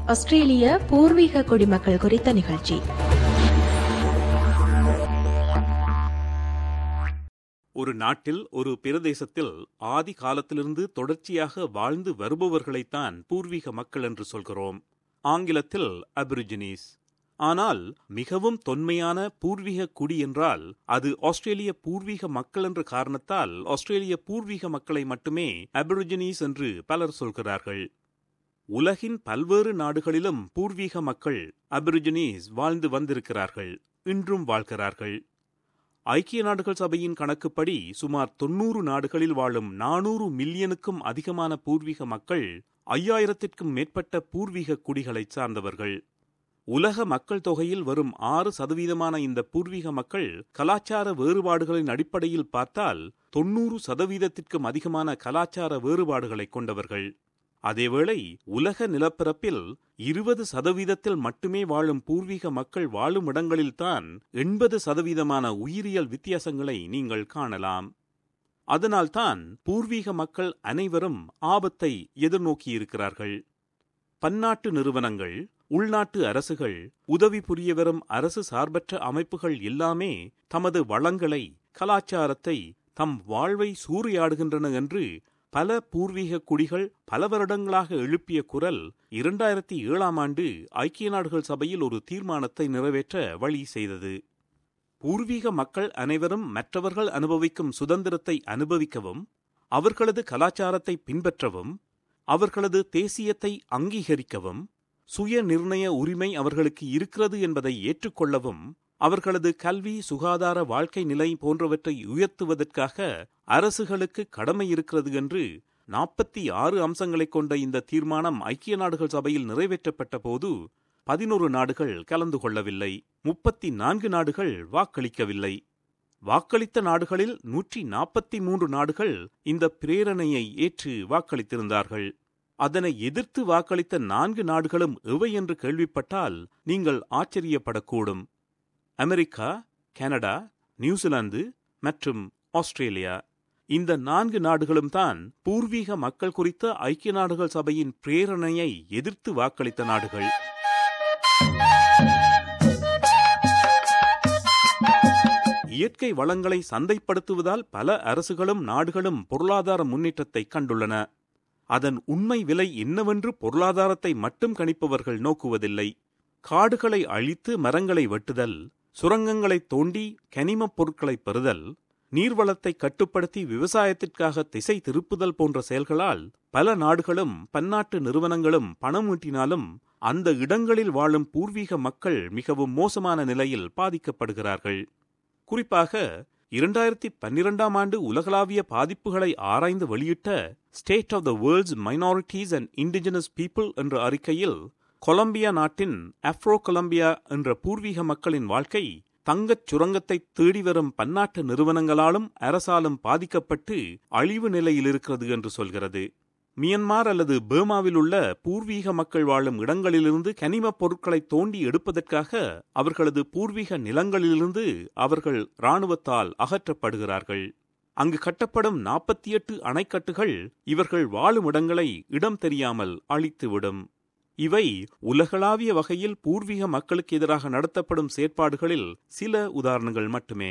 ஆஸ்திரேலிய பூர்வீக குடிமக்கள் குறித்த நிகழ்ச்சி ஒரு நாட்டில் ஒரு பிரதேசத்தில் ஆதி காலத்திலிருந்து தொடர்ச்சியாக வாழ்ந்து வருபவர்களைத்தான் பூர்வீக மக்கள் என்று சொல்கிறோம் ஆங்கிலத்தில் அபிரிஜினிஸ் ஆனால் மிகவும் தொன்மையான பூர்வீக குடி என்றால் அது ஆஸ்திரேலிய பூர்வீக மக்கள் என்ற காரணத்தால் ஆஸ்திரேலிய பூர்வீக மக்களை மட்டுமே அபிரிஜினிஸ் என்று பலர் சொல்கிறார்கள் உலகின் பல்வேறு நாடுகளிலும் பூர்வீக மக்கள் அபிரிஜினிஸ் வாழ்ந்து வந்திருக்கிறார்கள் இன்றும் வாழ்கிறார்கள் ஐக்கிய நாடுகள் சபையின் கணக்குப்படி சுமார் தொன்னூறு நாடுகளில் வாழும் நானூறு மில்லியனுக்கும் அதிகமான பூர்வீக மக்கள் ஐயாயிரத்திற்கும் மேற்பட்ட பூர்வீக குடிகளைச் சார்ந்தவர்கள் உலக மக்கள் தொகையில் வரும் ஆறு சதவீதமான இந்த பூர்வீக மக்கள் கலாச்சார வேறுபாடுகளின் அடிப்படையில் பார்த்தால் தொன்னூறு சதவீதத்திற்கும் அதிகமான கலாச்சார வேறுபாடுகளை கொண்டவர்கள் அதேவேளை உலக நிலப்பரப்பில் இருபது சதவீதத்தில் மட்டுமே வாழும் பூர்வீக மக்கள் வாழும் இடங்களில்தான் எண்பது சதவீதமான உயிரியல் வித்தியாசங்களை நீங்கள் காணலாம் அதனால்தான் பூர்வீக மக்கள் அனைவரும் ஆபத்தை எதிர்நோக்கியிருக்கிறார்கள் பன்னாட்டு நிறுவனங்கள் உள்நாட்டு அரசுகள் உதவி புரிய வரும் அரசு சார்பற்ற அமைப்புகள் எல்லாமே தமது வளங்களை கலாச்சாரத்தை தம் வாழ்வை சூறையாடுகின்றன என்று பல பூர்வீக குடிகள் பல வருடங்களாக எழுப்பிய குரல் இரண்டாயிரத்தி ஏழாம் ஆண்டு ஐக்கிய நாடுகள் சபையில் ஒரு தீர்மானத்தை நிறைவேற்ற வழி செய்தது பூர்வீக மக்கள் அனைவரும் மற்றவர்கள் அனுபவிக்கும் சுதந்திரத்தை அனுபவிக்கவும் அவர்களது கலாச்சாரத்தை பின்பற்றவும் அவர்களது தேசியத்தை அங்கீகரிக்கவும் சுய நிர்ணய உரிமை அவர்களுக்கு இருக்கிறது என்பதை ஏற்றுக்கொள்ளவும் அவர்களது கல்வி சுகாதார வாழ்க்கை நிலை போன்றவற்றை உயர்த்துவதற்காக அரசுகளுக்கு கடமை இருக்கிறது என்று நாற்பத்தி ஆறு அம்சங்களைக் கொண்ட இந்த தீர்மானம் ஐக்கிய நாடுகள் சபையில் நிறைவேற்றப்பட்ட போது பதினோரு நாடுகள் கலந்து கொள்ளவில்லை முப்பத்தி நான்கு நாடுகள் வாக்களிக்கவில்லை வாக்களித்த நாடுகளில் நூற்றி நாற்பத்தி மூன்று நாடுகள் இந்த பிரேரணையை ஏற்று வாக்களித்திருந்தார்கள் அதனை எதிர்த்து வாக்களித்த நான்கு நாடுகளும் எவை என்று கேள்விப்பட்டால் நீங்கள் ஆச்சரியப்படக்கூடும் அமெரிக்கா கனடா நியூசிலாந்து மற்றும் ஆஸ்திரேலியா இந்த நான்கு நாடுகளும் தான் பூர்வீக மக்கள் குறித்த ஐக்கிய நாடுகள் சபையின் பிரேரணையை எதிர்த்து வாக்களித்த நாடுகள் இயற்கை வளங்களை சந்தைப்படுத்துவதால் பல அரசுகளும் நாடுகளும் பொருளாதார முன்னேற்றத்தை கண்டுள்ளன அதன் உண்மை விலை என்னவென்று பொருளாதாரத்தை மட்டும் கணிப்பவர்கள் நோக்குவதில்லை காடுகளை அழித்து மரங்களை வெட்டுதல் சுரங்கங்களை தோண்டி கனிமப் பொருட்களை பெறுதல் நீர்வளத்தை கட்டுப்படுத்தி விவசாயத்திற்காக திசை திருப்புதல் போன்ற செயல்களால் பல நாடுகளும் பன்னாட்டு நிறுவனங்களும் பணம் ஈட்டினாலும் அந்த இடங்களில் வாழும் பூர்வீக மக்கள் மிகவும் மோசமான நிலையில் பாதிக்கப்படுகிறார்கள் குறிப்பாக இரண்டாயிரத்தி பன்னிரெண்டாம் ஆண்டு உலகளாவிய பாதிப்புகளை ஆராய்ந்து வெளியிட்ட state of the world's minorities and indigenous people என்ற அறிக்கையில் கொலம்பியா நாட்டின் ஆப்ரோ கொலம்பியா என்ற பூர்வீக மக்களின் வாழ்க்கை தங்கச் சுரங்கத்தை தேடி வரும் பன்னாட்டு நிறுவனங்களாலும் அரசாலும் பாதிக்கப்பட்டு அழிவு நிலையில் இருக்கிறது என்று சொல்கிறது மியன்மார் அல்லது பேர்மாவில் உள்ள பூர்வீக மக்கள் வாழும் இடங்களிலிருந்து கனிமப் பொருட்களை தோண்டி எடுப்பதற்காக அவர்களது பூர்வீக நிலங்களிலிருந்து அவர்கள் இராணுவத்தால் அகற்றப்படுகிறார்கள் அங்கு கட்டப்படும் நாற்பத்தி எட்டு அணைக்கட்டுகள் இவர்கள் வாழும் இடங்களை இடம் தெரியாமல் அழித்துவிடும் இவை உலகளாவிய வகையில் பூர்வீக மக்களுக்கு எதிராக நடத்தப்படும் செயற்பாடுகளில் சில உதாரணங்கள் மட்டுமே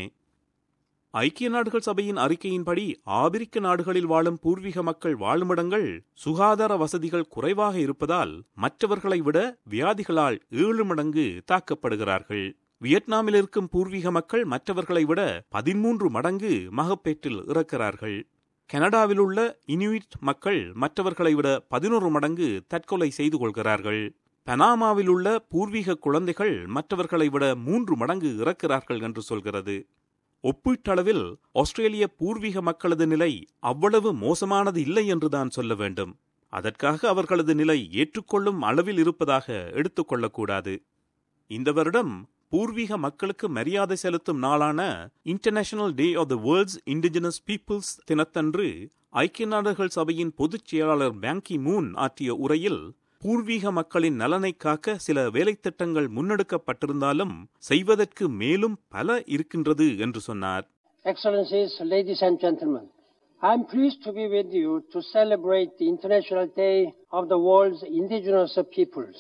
ஐக்கிய நாடுகள் சபையின் அறிக்கையின்படி ஆபிரிக்க நாடுகளில் வாழும் பூர்வீக மக்கள் வாழுமிடங்கள் சுகாதார வசதிகள் குறைவாக இருப்பதால் மற்றவர்களை விட வியாதிகளால் ஏழு மடங்கு தாக்கப்படுகிறார்கள் வியட்நாமில் இருக்கும் பூர்வீக மக்கள் மற்றவர்களை விட பதிமூன்று மடங்கு மகப்பேற்றில் இறக்கிறார்கள் கனடாவில் உள்ள இனுயிட் மக்கள் மற்றவர்களை விட பதினோரு மடங்கு தற்கொலை செய்து கொள்கிறார்கள் பனாமாவில் உள்ள பூர்வீக குழந்தைகள் மற்றவர்களை விட மூன்று மடங்கு இறக்கிறார்கள் என்று சொல்கிறது ஒப்பீட்டளவில் ஆஸ்திரேலிய பூர்வீக மக்களது நிலை அவ்வளவு மோசமானது இல்லை என்றுதான் சொல்ல வேண்டும் அதற்காக அவர்களது நிலை ஏற்றுக்கொள்ளும் அளவில் இருப்பதாக எடுத்துக்கொள்ளக்கூடாது இந்த வருடம் பூர்வீக மக்களுக்கு மரியாதை செலுத்தும் நாளான international day of the world's indigenous peoples தினத்தன்று ஐக்கிய நாடுகள் சபையின் பொதுச் செயலாளர் பேங்கி மூன் ஆற்றிய உரையில் பூர்வீக மக்களின் நலனை காக்க சில வேலைத்திட்டங்கள் முன்னெடுக்கப்பட்டிருந்தாலும் செய்வதற்கு மேலும் பல இருக்கின்றது என்று சொன்னார் Excellencies, ladies and gentlemen, I am pleased to be with you to celebrate the International Day of the World's Indigenous Peoples.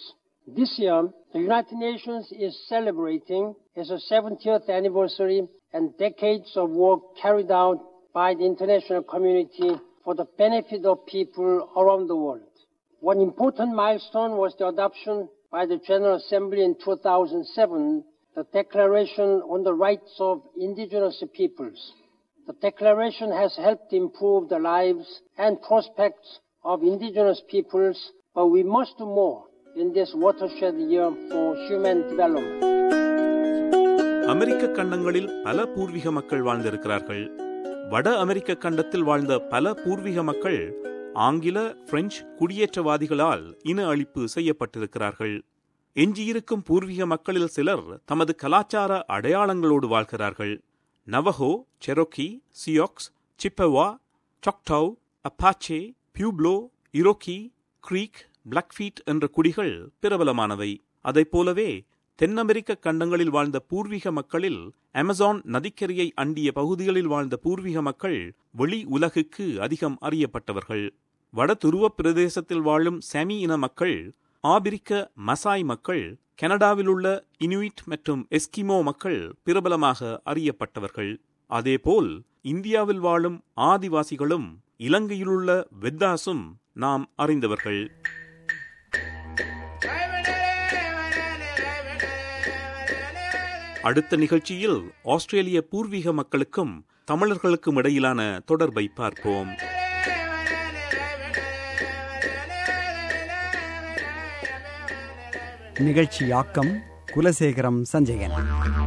This year, the United Nations is celebrating its 70th anniversary and decades of work carried out by the international community for the benefit of people around the world. One important milestone was the adoption by the General Assembly in 2007 the Declaration on the Rights of Indigenous Peoples. The declaration has helped improve the lives and prospects of indigenous peoples, but we must do more in this watershed year for human development. அமெரிக்க கண்டங்களில் பல பூர்வீக மக்கள் வாழ்ந்திருக்கிறார்கள் வட அமெரிக்க கண்டத்தில் வாழ்ந்த பல பூர்வீக மக்கள் ஆங்கில பிரெஞ்சு குடியேற்றவாதிகளால் இன அழிப்பு செய்யப்பட்டிருக்கிறார்கள் எஞ்சியிருக்கும் பூர்வீக மக்களில் சிலர் தமது கலாச்சார அடையாளங்களோடு வாழ்கிறார்கள் Navajo Cherokee Sioux Chippewa Choctaw Apache Pueblo Iroquois Creek Blackfeet என்ற குடிகள் பிரபலமானவை அதைப் போலவே தென் அமெரிக்க கண்டங்களில் வாழ்ந்த பூர்வீக மக்களில் அமேசான் நதிக்கரையை அண்டிய பகுதிகளில் வாழ்ந்த பூர்வீக மக்கள் வெளி உலகுக்கு அதிகம் அறியப்பட்டவர்கள் வட துருவ பிரதேசத்தில் வாழும் சாமி இன மக்கள் ஆபிரிக்க மசாய் மக்கள் கனடாவிலுள்ள இனுயிட் மற்றும் எஸ்கிமோ மக்கள் பிரபலமாக அறியப்பட்டவர்கள் அதேபோல் இந்தியாவில் வாழும் ஆதிவாசிகளும் இலங்கையிலுள்ள வெத்தாசும் நாம் அறிந்தவர்கள் அடுத்த நிகழ்ச்சியில் ஆஸ்திரேலிய பூர்வீக மக்களுக்கும் தமிழர்களுக்கும் இடையிலான தொடர்பை பார்ப்போம் நிகழ்ச்சியாக்கம் குலசேகரம் சஞ்சயன்